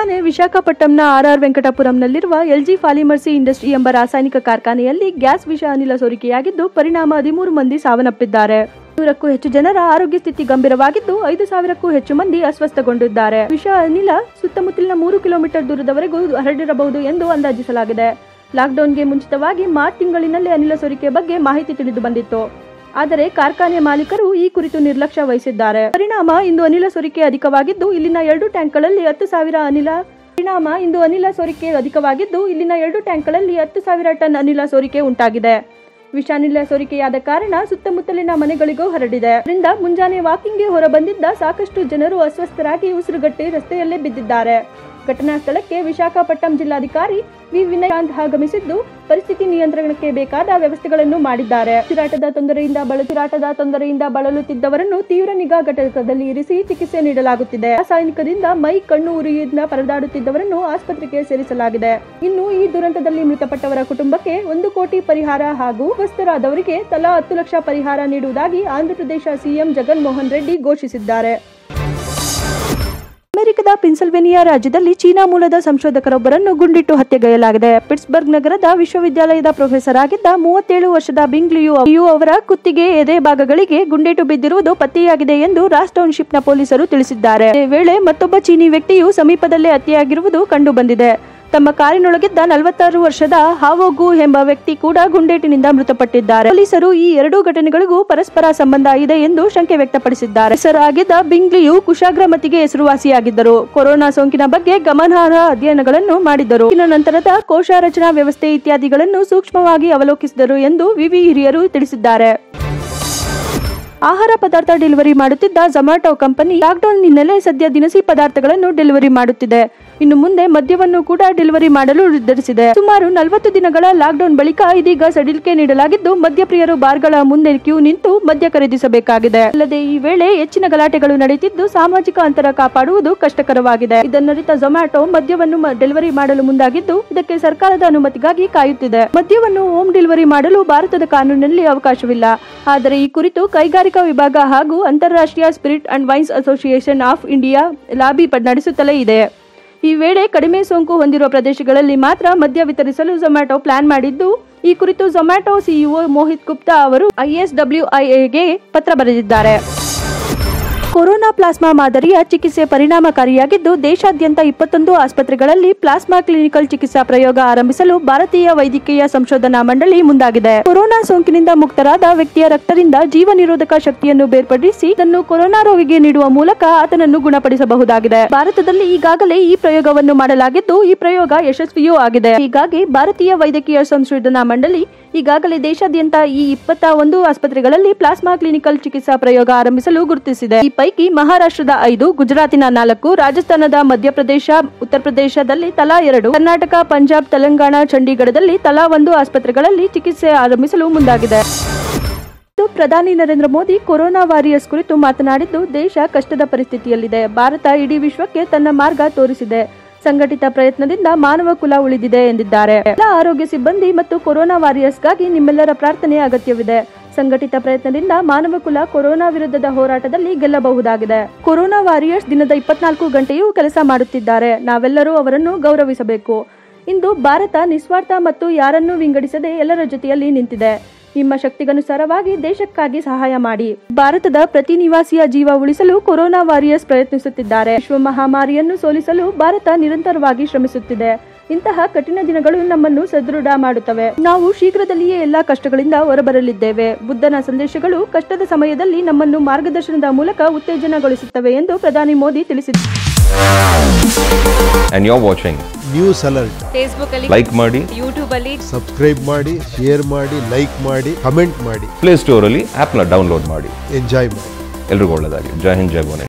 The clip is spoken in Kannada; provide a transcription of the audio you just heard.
ಘಟನೆ ವಿಶಾಖಪಟ್ಟಂನ ಆರ್ಆರ್ ವೆಂಕಟಪುರಂನಲ್ಲಿರುವ ಎಲ್ಜಿ ಪಾಲಿಮರ್ಸಿ ಇಂಡಸ್ಟ್ರಿ ಎಂಬ ರಾಸಾಯನಿಕ ಕಾರ್ಖಾನೆಯಲ್ಲಿ ಗ್ಯಾಸ್ ವಿಷ ಅನಿಲ ಸೋರಿಕೆಯಾಗಿದ್ದು ಪರಿಣಾಮ ಹದಿಮೂರು ಮಂದಿ ಸಾವನ್ನಪ್ಪಿದ್ದಾರೆ ನೂರಕ್ಕೂ ಹೆಚ್ಚು ಜನರ ಆರೋಗ್ಯ ಸ್ಥಿತಿ ಗಂಭೀರವಾಗಿದ್ದು ಐದು ಸಾವಿರಕ್ಕೂ ಹೆಚ್ಚು ಮಂದಿ ಅಸ್ವಸ್ಥಗೊಂಡಿದ್ದಾರೆ ವಿಷ ಅನಿಲ ಸುತ್ತಮುತ್ತಲಿನ ಮೂರು ಕಿಲೋಮೀಟರ್ ದೂರದವರೆಗೂ ಹರಡಿರಬಹುದು ಎಂದು ಅಂದಾಜಿಸಲಾಗಿದೆ ಲಾಕ್ಡೌನ್ಗೆ ಮುಂಚಿತವಾಗಿ ಮಾರ್ಚ್ ತಿಂಗಳಿನಲ್ಲಿ ಅನಿಲ ಸೋರಿಕೆ ಬಗ್ಗೆ ಮಾಹಿತಿ ತಿಳಿದು ಬಂದಿತ್ತು ಆದರೆ ಕಾರ್ಖಾನೆ ಮಾಲೀಕರು ಈ ಕುರಿತು ನಿರ್ಲಕ್ಷ್ಯ ವಹಿಸಿದ್ದಾರೆ ಪರಿಣಾಮ ಇಂದು ಅನಿಲ ಸೋರಿಕೆ ಅಧಿಕವಾಗಿದ್ದು ಇಲ್ಲಿನ ಎರಡು ಟ್ಯಾಂಕ್ಗಳಲ್ಲಿ ಹತ್ತು ಸಾವಿರ ಅನಿಲ ಪರಿಣಾಮ ಇಂದು ಅನಿಲ ಸೋರಿಕೆ ಅಧಿಕವಾಗಿದ್ದು ಇಲ್ಲಿನ ಎರಡು ಟ್ಯಾಂಕ್ಗಳಲ್ಲಿ ಹತ್ತು ಸಾವಿರ ಟನ್ ಅನಿಲ ಸೋರಿಕೆ ಉಂಟಾಗಿದೆ ವಿಷಾನಿಲ ಸೋರಿಕೆಯಾದ ಕಾರಣ ಸುತ್ತಮುತ್ತಲಿನ ಮನೆಗಳಿಗೂ ಹರಡಿದೆ ಇದರಿಂದ ಮುಂಜಾನೆ ವಾಕಿಂಗ್ಗೆ ಹೊರಬಂದಿದ್ದ ಸಾಕಷ್ಟು ಜನರು ಅಸ್ವಸ್ಥರಾಗಿ ಉಸಿರುಗಟ್ಟಿ ರಸ್ತೆಯಲ್ಲೇ ಬಿದ್ದಿದ್ದಾರೆ ಘಟನಾ ಸ್ಥಳಕ್ಕೆ ವಿಶಾಖಪಟ್ಟಣಂ ಜಿಲ್ಲಾಧಿಕಾರಿ ವಿ ವಿನಯಕಾಂತ್ ಆಗಮಿಸಿದ್ದು ಪರಿಸ್ಥಿತಿ ನಿಯಂತ್ರಣಕ್ಕೆ ಬೇಕಾದ ವ್ಯವಸ್ಥೆಗಳನ್ನು ಮಾಡಿದ್ದಾರೆ ಉಸಿರಾಟದ ತೊಂದರೆಯಿಂದ ಬಳ ಉಸಿರಾಟದ ತೊಂದರೆಯಿಂದ ಬಳಲುತ್ತಿದ್ದವರನ್ನು ತೀವ್ರ ನಿಗಾ ಘಟಕದಲ್ಲಿ ಇರಿಸಿ ಚಿಕಿತ್ಸೆ ನೀಡಲಾಗುತ್ತಿದೆ ರಾಸಾಯನಿಕದಿಂದ ಮೈ ಕಣ್ಣು ಉರಿಯಿಂದ ಪರದಾಡುತ್ತಿದ್ದವರನ್ನು ಆಸ್ಪತ್ರೆಗೆ ಸೇರಿಸಲಾಗಿದೆ ಇನ್ನು ಈ ದುರಂತದಲ್ಲಿ ಮೃತಪಟ್ಟವರ ಕುಟುಂಬಕ್ಕೆ ಒಂದು ಕೋಟಿ ಪರಿಹಾರ ಹಾಗೂ ಸ್ವಸ್ಥರಾದವರಿಗೆ ತಲಾ ಹತ್ತು ಲಕ್ಷ ಪರಿಹಾರ ನೀಡುವುದಾಗಿ ಆಂಧ್ರಪ್ರದೇಶ ಸಿಎಂ ಜಗನ್ ಮೋಹನ್ ರೆಡ್ಡಿ ಘೋಷಿಸಿದ್ದಾರೆ ಅಮೆರಿಕದ ಪೆನ್ಸಿಲ್ವೇನಿಯಾ ರಾಜ್ಯದಲ್ಲಿ ಚೀನಾ ಮೂಲದ ಸಂಶೋಧಕರೊಬ್ಬರನ್ನು ಗುಂಡಿಟ್ಟು ಹತ್ಯೆಗೈಯಲಾಗಿದೆ ಪಿಟ್ಸ್ಬರ್ಗ್ ನಗರದ ವಿಶ್ವವಿದ್ಯಾಲಯದ ಪ್ರೊಫೆಸರ್ ಆಗಿದ್ದ ಮೂವತ್ತೇಳು ವರ್ಷದ ಬಿಂಗ್ ಲಿಯು ಲಿಯು ಅವರ ಕುತ್ತಿಗೆ ಎದೆ ಭಾಗಗಳಿಗೆ ಗುಂಡೇಟು ಬಿದ್ದಿರುವುದು ಪತ್ತೆಯಾಗಿದೆ ಎಂದು ರಾಸ್ ಟೌನ್ಶಿಪ್ನ ಪೊಲೀಸರು ತಿಳಿಸಿದ್ದಾರೆ ಇದೇ ವೇಳೆ ಮತ್ತೊಬ್ಬ ಚೀನಿ ವ್ಯಕ್ತಿಯು ಸಮೀಪದಲ್ಲೇ ಹತ್ಯೆಯಾಗಿರುವುದು ಕಂಡುಬಂದಿದೆ ತಮ್ಮ ಕಾರಿನೊಳಗಿದ್ದ ನಲವತ್ತಾರು ವರ್ಷದ ಹಾವೋಗು ಎಂಬ ವ್ಯಕ್ತಿ ಕೂಡ ಗುಂಡೇಟಿನಿಂದ ಮೃತಪಟ್ಟಿದ್ದಾರೆ ಪೊಲೀಸರು ಈ ಎರಡೂ ಘಟನೆಗಳಿಗೂ ಪರಸ್ಪರ ಸಂಬಂಧ ಇದೆ ಎಂದು ಶಂಕೆ ವ್ಯಕ್ತಪಡಿಸಿದ್ದಾರೆ ಹೆಸರಾಗಿದ್ದ ಬಿಂಗ್ಲಿಯು ಕುಶಾಗ್ರಮತಿಗೆ ಹೆಸರುವಾಸಿಯಾಗಿದ್ದರು ಕೊರೋನಾ ಸೋಂಕಿನ ಬಗ್ಗೆ ಗಮನಾರ್ಹ ಅಧ್ಯಯನಗಳನ್ನು ಮಾಡಿದ್ದರು ಇನ್ನು ನಂತರದ ಕೋಶ ರಚನಾ ವ್ಯವಸ್ಥೆ ಇತ್ಯಾದಿಗಳನ್ನು ಸೂಕ್ಷ್ಮವಾಗಿ ಅವಲೋಕಿಸಿದರು ಎಂದು ವಿವಿ ಹಿರಿಯರು ತಿಳಿಸಿದ್ದಾರೆ ಆಹಾರ ಪದಾರ್ಥ ಡೆಲಿವರಿ ಮಾಡುತ್ತಿದ್ದ ಝೊಮ್ಯಾಟೊ ಕಂಪನಿ ಲಾಕ್ಡೌನ್ ಹಿನ್ನೆಲೆ ಸದ್ಯ ದಿನಸಿ ಪದಾರ್ಥಗಳನ್ನು ಡೆಲಿವರಿ ಮಾಡುತ್ತಿದೆ ಇನ್ನು ಮುಂದೆ ಮದ್ಯವನ್ನು ಕೂಡ ಡೆಲಿವರಿ ಮಾಡಲು ನಿರ್ಧರಿಸಿದೆ ಸುಮಾರು ನಲವತ್ತು ದಿನಗಳ ಲಾಕ್ಡೌನ್ ಬಳಿಕ ಇದೀಗ ಸಡಿಲಿಕೆ ನೀಡಲಾಗಿದ್ದು ಮದ್ಯಪ್ರಿಯರು ಬಾರ್ಗಳ ಮುಂದೆ ಕ್ಯೂ ನಿಂತು ಮದ್ಯ ಖರೀದಿಸಬೇಕಾಗಿದೆ ಅಲ್ಲದೆ ಈ ವೇಳೆ ಹೆಚ್ಚಿನ ಗಲಾಟೆಗಳು ನಡೆಯುತ್ತಿದ್ದು ಸಾಮಾಜಿಕ ಅಂತರ ಕಾಪಾಡುವುದು ಕಷ್ಟಕರವಾಗಿದೆ ಇದನ್ನರಿತ ಝೊಮ್ಯಾಟೊ ಮದ್ಯವನ್ನು ಮ- ಡೆಲಿವರಿ ಮಾಡಲು ಮುಂದಾಗಿದ್ದು ಇದಕ್ಕೆ ಸರ್ಕಾರದ ಅನುಮತಿಗಾಗಿ ಕಾಯುತ್ತಿದೆ ಮದ್ಯವನ್ನು ಹೋಮ್ ಡೆಲಿವರಿ ಮಾಡಲು ಭಾರತದ ಕಾನೂನಿನಲ್ಲಿ ಅವಕಾಶವಿಲ್ಲ ಆದರೆ ಈ ಕುರಿತು ಕೈಗಾರಿಕಾ ವಿಭಾಗ ಹಾಗೂ ಅಂತಾರಾಷ್ಟ್ರೀಯ spirit and wines association of India lobby ಪ- ನಡೆಸುತ್ತಲೇ ಇದೆ ಈ ವೇಳೆ ಕಡಿಮೆ ಸೋಂಕು ಹೊಂದಿರುವ ಪ್ರದೇಶಗಳಲ್ಲಿ ಮಾತ್ರ ಮದ್ಯ ವಿತರಿಸಲು ಝೊಮ್ಯಾಟೊ ಪ್ಲಾನ್ ಮಾಡಿದ್ದು ಈ ಕುರಿತು ಝೊಮ್ಯಾಟೊ ಸಿಇಒ ಮೋಹಿತ್ ಗುಪ್ತಾ ಅವರು ಐಎಸ್ಡಬ್ಲ್ಯೂಐಎಗೆ ಪತ್ರ ಬರೆದಿದ್ದಾರೆ ಕೊರೋನಾ ಪ್ಲಾಸ್ಮಾ ಮಾದರಿಯ ಚಿಕಿತ್ಸೆ ಪರಿಣಾಮಕಾರಿಯಾಗಿದ್ದು ದೇಶಾದ್ಯಂತ ಇಪ್ಪತ್ತೊಂದು ಆಸ್ಪತ್ರೆಗಳಲ್ಲಿ ಪ್ಲಾಸ್ಮಾ ಕ್ಲಿನಿಕಲ್ ಚಿಕಿತ್ಸಾ ಪ್ರಯೋಗ ಆರಂಭಿಸಲು ಭಾರತೀಯ ವೈದ್ಯಕೀಯ ಸಂಶೋಧನಾ ಮಂಡಳಿ ಮುಂದಾಗಿದೆ ಕೊರೋನಾ ಸೋಂಕಿನಿಂದ ಮುಕ್ತರಾದ ವ್ಯಕ್ತಿಯ ರಕ್ತದಿಂದ ಜೀವ ನಿರೋಧಕ ಶಕ್ತಿಯನ್ನು ಬೇರ್ಪಡಿಸಿ ಇದನ್ನು ಕೊರೋನಾ ರೋಗಿಗೆ ನೀಡುವ ಮೂಲಕ ಆತನನ್ನು ಗುಣಪಡಿಸಬಹುದಾಗಿದೆ ಭಾರತದಲ್ಲಿ ಈಗಾಗಲೇ ಈ ಪ್ರಯೋಗವನ್ನು ಮಾಡಲಾಗಿದ್ದು ಈ ಪ್ರಯೋಗ ಯಶಸ್ವಿಯೂ ಆಗಿದೆ ಹೀಗಾಗಿ ಭಾರತೀಯ ವೈದ್ಯಕೀಯ ಸಂಶೋಧನಾ ಮಂಡಳಿ ಈಗಾಗಲೇ ದೇಶಾದ್ಯಂತ ಈ ಇಪ್ಪತ್ತ ಒಂದು ಆಸ್ಪತ್ರೆಗಳಲ್ಲಿ ಪ್ಲಾಸ್ಮಾ ಕ್ಲಿನಿಕಲ್ ಚಿಕಿತ್ಸಾ ಪ್ರಯೋಗ ಆರಂಭಿಸಲು ಗುರುತಿಸಿದೆ ಈ ಪೈಕಿ ಮಹಾರಾಷ್ಟ್ರದ ಐದು ಗುಜರಾತಿನ ನಾಲ್ಕು ರಾಜಸ್ಥಾನದ ಮಧ್ಯಪ್ರದೇಶ ಉತ್ತರ ಪ್ರದೇಶದಲ್ಲಿ ತಲಾ ಎರಡು ಕರ್ನಾಟಕ ಪಂಜಾಬ್ ತೆಲಂಗಾಣ ಚಂಡೀಗಢದಲ್ಲಿ ತಲಾ ಒಂದು ಆಸ್ಪತ್ರೆಗಳಲ್ಲಿ ಚಿಕಿತ್ಸೆ ಆರಂಭಿಸಲು ಮುಂದಾಗಿದೆ ಇದು ಪ್ರಧಾನಿ ನರೇಂದ್ರ ಮೋದಿ ಕೊರೋನಾ ವಾರಿಯರ್ಸ್ ಕುರಿತು ಮಾತನಾಡಿದ್ದು ದೇಶ ಕಷ್ಟದ ಪರಿಸ್ಥಿತಿಯಲ್ಲಿದೆ ಭಾರತ ಇಡೀ ವಿಶ್ವಕ್ಕೆ ತನ್ನ ಮಾರ್ಗ ತೋರಿಸಿದೆ ಸಂಘಟಿತ ಪ್ರಯತ್ನದಿಂದ ಮಾನವ ಕುಲ ಉಳಿದಿದೆ ಎಂದಿದ್ದಾರೆ ಎಲ್ಲ ಆರೋಗ್ಯ ಸಿಬ್ಬಂದಿ ಮತ್ತು ಕೊರೋನಾ ವಾರಿಯರ್ಸ್ಗಾಗಿ ನಿಮ್ಮೆಲ್ಲರ ಪ್ರಾರ್ಥನೆ ಅಗತ್ಯವಿದೆ ಸಂಘಟಿತ ಪ್ರಯತ್ನದಿಂದ ಮಾನವ ಕುಲ ಕೊರೋನಾ ವಿರುದ್ಧದ ಹೋರಾಟದಲ್ಲಿ ಗೆಲ್ಲಬಹುದಾಗಿದೆ ಕೊರೋನಾ ವಾರಿಯರ್ಸ್ ದಿನದ ಇಪ್ಪತ್ನಾಲ್ಕು ಗಂಟೆಯೂ ಕೆಲಸ ಮಾಡುತ್ತಿದ್ದಾರೆ ನಾವೆಲ್ಲರೂ ಅವರನ್ನು ಗೌರವಿಸಬೇಕು ಇಂದು ಭಾರತ ನಿಸ್ವಾರ್ಥ ಮತ್ತು ಯಾರನ್ನೂ ವಿಂಗಡಿಸದೆ ಎಲ್ಲರ ಜೊತೆಯಲ್ಲಿ ನಿಂತಿದೆ ನಿಮ್ಮ ಶಕ್ತಿಗನುಸಾರವಾಗಿ ದೇಶಕ್ಕಾಗಿ ಸಹಾಯ ಮಾಡಿ ಭಾರತದ ಪ್ರತಿ ನಿವಾಸಿಯ ಜೀವ ಉಳಿಸಲು ಕೊರೋನಾ ವಾರಿಯರ್ಸ್ ಪ್ರಯತ್ನಿಸುತ್ತಿದ್ದಾರೆ ವಿಶ್ವ ಮಹಾಮಾರಿಯನ್ನು ಸೋಲಿಸಲು ಭಾರತ ನಿರಂತರವಾಗಿ ಶ್ರಮಿಸುತ್ತಿದೆ ಇಂತಹ ಕಠಿಣ ದಿನಗಳು ನಮ್ಮನ್ನು ಸದೃಢ ಮಾಡುತ್ತವೆ ನಾವು ಶೀಘ್ರದಲ್ಲಿಯೇ ಎಲ್ಲಾ ಕಷ್ಟಗಳಿಂದ ಹೊರಬರಲಿದ್ದೇವೆ ಬುದ್ಧನ ಸಂದೇಶಗಳು ಕಷ್ಟದ ಸಮಯದಲ್ಲಿ ನಮ್ಮನ್ನು ಮಾರ್ಗದರ್ಶನದ ಮೂಲಕ ಉತ್ತೇಜನಗೊಳಿಸುತ್ತವೆ ಎಂದು ಪ್ರಧಾನಿ ಮೋದಿ ತಿಳಿಸಿದ್ದಾರೆ and you're watching. News alert Facebook ಅಲ್ಲಿ Like ಮಾಡಿ ಯೂಟ್ಯೂಬ್ ಅಲ್ಲಿ ಸಬ್ಸ್ಕ್ರೈಬ್ ಮಾಡಿ ಶೇರ್ ಮಾಡಿ ಲೈಕ್ ಮಾಡಿ ಕಮೆಂಟ್ ಮಾಡಿ ಪ್ಲೇ ಸ್ಟೋರಲ್ಲಿ ಆ್ಯಪ್ನ ಡೌನ್ಲೋಡ್ ಮಾಡಿ ಎಂಜಾಯ್ ಮಾಡಿ ಎಲ್ರಿಗೂ ಒಳ್ಳೆಯದಾಗಲಿ ಜೈ ಹಿಂದ್ ಜೈ ಭುವನೇಶ್ವರ್